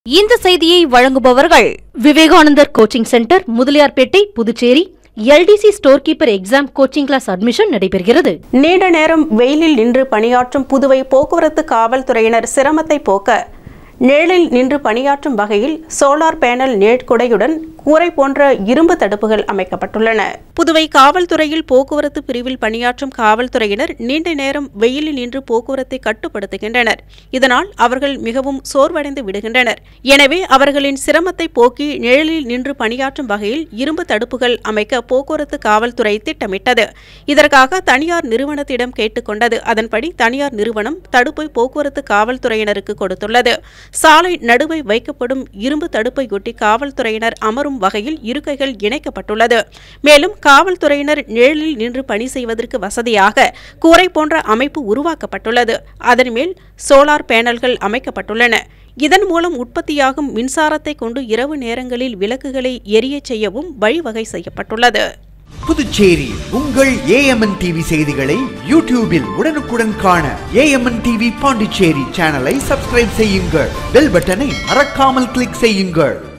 இந்த செய்தியை வழங்குபவர்கள் Vivekanandar coaching centre Mudaliarpet Puducherry LDC store keeper exam coaching class admission நடைபெறுகிறது நீண்ட நேரம் வெயிலில் நின்று பணியாற்றும் புதுவை போக்குவரத்து காவல்துறையினர் சிரமத்தை போக்க நிழலில் நின்று பணியாற்றும் வகையில் சோலார் பேனல் நேட்குடையுடன் கூரை போன்ற இரும்பு தடுப்புகள் அமைக்கப்பட்டுள்ளன புதுவை காவல்துறையில் போக்குவரத்து பிரிவில் பணியாற்றும் காவல்துறையினர் நீண்ட நேரம் வெயிலில் நின்று போக்குவரத்தை கட்டுப்படுத்துகின்றனர் இதனால் அவர்கள் மிகவும் சோர்வடைந்து விடுகின்றனர் எனவே அவர்களின் சிரமத்தை போக்கி நிழலில் நின்று பணியாற்றும் வகையில் இரும்பு தடுப்புகள் அமைக்க போக்குவரத்து காவல்துறை திட்டமிட்டது இதற்காக தனியார் நிறுவனத்திடம் கேட்டுக்கொண்டது அதன்படி தனியார் நிறுவனம் தடுப்பை போக்குவரத்து காவல்துறையினருக்கு கொடுத்துள்ளது சாலை நடுவை வைக்கப்படும் இரும்பு தடுப்பையொட்டி காவல்துறையினர் அமரும் வகையில் இருக்கைகள் இணைக்கப்பட்டுள்ளது மேலும் காவல்துறையினர் நிழலில் நின்று பணி செய்வதற்கு வசதியாக கூரை போன்ற அமைப்பு உருவாக்கப்பட்டுள்ளது அதன் மேல் சோலார் பேனல்கள் அமைக்கப்பட்டுள்ளன இதன் மூலம் உற்பத்தியாகும் மின்சாரத்தை கொண்டு இரவு நேரங்களில் விளக்குகளை எரியச் செய்யவும் வழிவகை செய்யப்பட்டுள்ளது புதுச்சேரி உங்கள் ஏஎம்என் டிவி செய்திகளை யூடியூபில் உடனுக்குடன் காண ஏஎம்என் டிவி பாண்டிச்சேரி சேனலை சப்ஸ்கிரைப் செய்யுங்கள் பெல் பட்டனை மறக்காமல் கிளிக் செய்யுங்கள்